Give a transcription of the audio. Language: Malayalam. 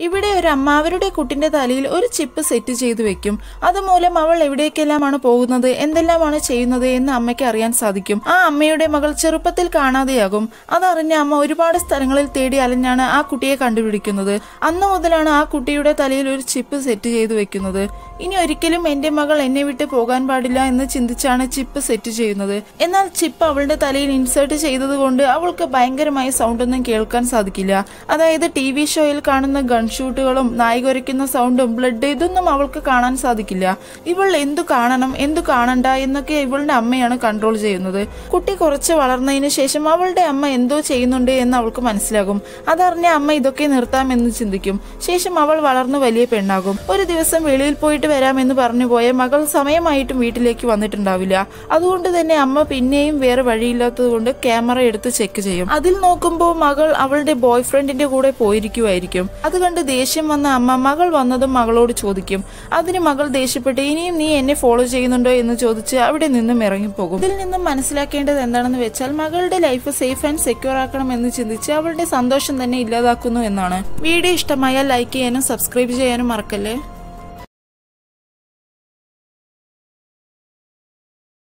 ഇവിടെ ഒരു അമ്മ അവരുടെ കുട്ടിന്റെ തലയിൽ ഒരു ചിപ്പ് സെറ്റ് ചെയ്തു വെക്കും അതുമൂലം അവൾ എവിടേക്കെല്ലാമാണ് പോകുന്നത് എന്തെല്ലാമാണ് ചെയ്യുന്നത് എന്ന് അമ്മയ്ക്ക് അറിയാൻ സാധിക്കും ആ അമ്മയുടെ മകൾ ചെറുപ്പത്തിൽ കാണാതെയാകും അതറിഞ്ഞ അമ്മ ഒരുപാട് സ്ഥലങ്ങളിൽ തേടി അലഞ്ഞാണ് ആ കുട്ടിയെ കണ്ടുപിടിക്കുന്നത് അന്നു മുതലാണ് ആ കുട്ടിയുടെ തലയിൽ ഒരു ചിപ്പ് സെറ്റ് ചെയ്തു വെക്കുന്നത് ഇനി ഒരിക്കലും എന്റെ മകൾ എന്നെ വിട്ട് പോകാൻ പാടില്ല എന്ന് ചിന്തിച്ചാണ് ചിപ്പ് സെറ്റ് ചെയ്യുന്നത് എന്നാൽ ചിപ്പ് അവളുടെ തലയിൽ ഇൻസേർട്ട് ചെയ്തതുകൊണ്ട് അവൾക്ക് ഭയങ്കരമായ സൗണ്ട് ഒന്നും കേൾക്കാൻ സാധിക്കില്ല അതായത് ടി വി ഷോയിൽ കാണുന്ന ഗൺഷൂട്ടുകളും നായികൊരയ്ക്കുന്ന സൗണ്ടും ബ്ലഡ് ഇതൊന്നും അവൾക്ക് കാണാൻ സാധിക്കില്ല ഇവൾ എന്തു കാണണം എന്തു കാണണ്ട എന്നൊക്കെ ഇവളുടെ അമ്മയാണ് കൺട്രോൾ ചെയ്യുന്നത് കുട്ടി കുറച്ച് വളർന്നതിന് ശേഷം അവളുടെ അമ്മ എന്തോ ചെയ്യുന്നുണ്ട് എന്ന് അവൾക്ക് മനസ്സിലാകും അതറിഞ്ഞ അമ്മ ഇതൊക്കെ നിർത്താമെന്ന് ചിന്തിക്കും ശേഷം അവൾ വളർന്നു വലിയ പെണ്ണാകും ഒരു ദിവസം വെളിയിൽ പോയിട്ട് വരാമെന്ന് പറഞ്ഞു പോയ മകൾ സമയമായിട്ടും വീട്ടിലേക്ക് വന്നിട്ടുണ്ടാവില്ല അതുകൊണ്ട് തന്നെ അമ്മ പിന്നെയും വേറെ വഴിയില്ലാത്തത് കൊണ്ട് ക്യാമറ എടുത്ത് ചെക്ക് ചെയ്യും അതിൽ നോക്കുമ്പോൾ മകൾ അവളുടെ ബോയ് ഫ്രണ്ടിന്റെ കൂടെ പോയിരിക്കുമായിരിക്കും അത് കണ്ട് ദേഷ്യം വന്ന അമ്മ മകൾ വന്നതും മകളോട് ചോദിക്കും അതിന് മകൾ ദേഷ്യപ്പെട്ട് ഇനിയും നീ എന്നെ ഫോളോ ചെയ്യുന്നുണ്ടോ എന്ന് ചോദിച്ച് അവിടെ നിന്നും ഇറങ്ങിപ്പോകും ഇതിൽ നിന്നും മനസ്സിലാക്കേണ്ടത് എന്താണെന്ന് വെച്ചാൽ മകളുടെ ലൈഫ് സേഫ് ആൻഡ് സെക്യൂർ ആക്കണം എന്ന് ചിന്തിച്ച് അവളുടെ സന്തോഷം തന്നെ ഇല്ലാതാക്കുന്നു എന്നാണ് വീഡിയോ ഇഷ്ടമായാൽ ലൈക്ക് ചെയ്യാനും സബ്സ്ക്രൈബ് ചെയ്യാനും മറക്കല്ലേ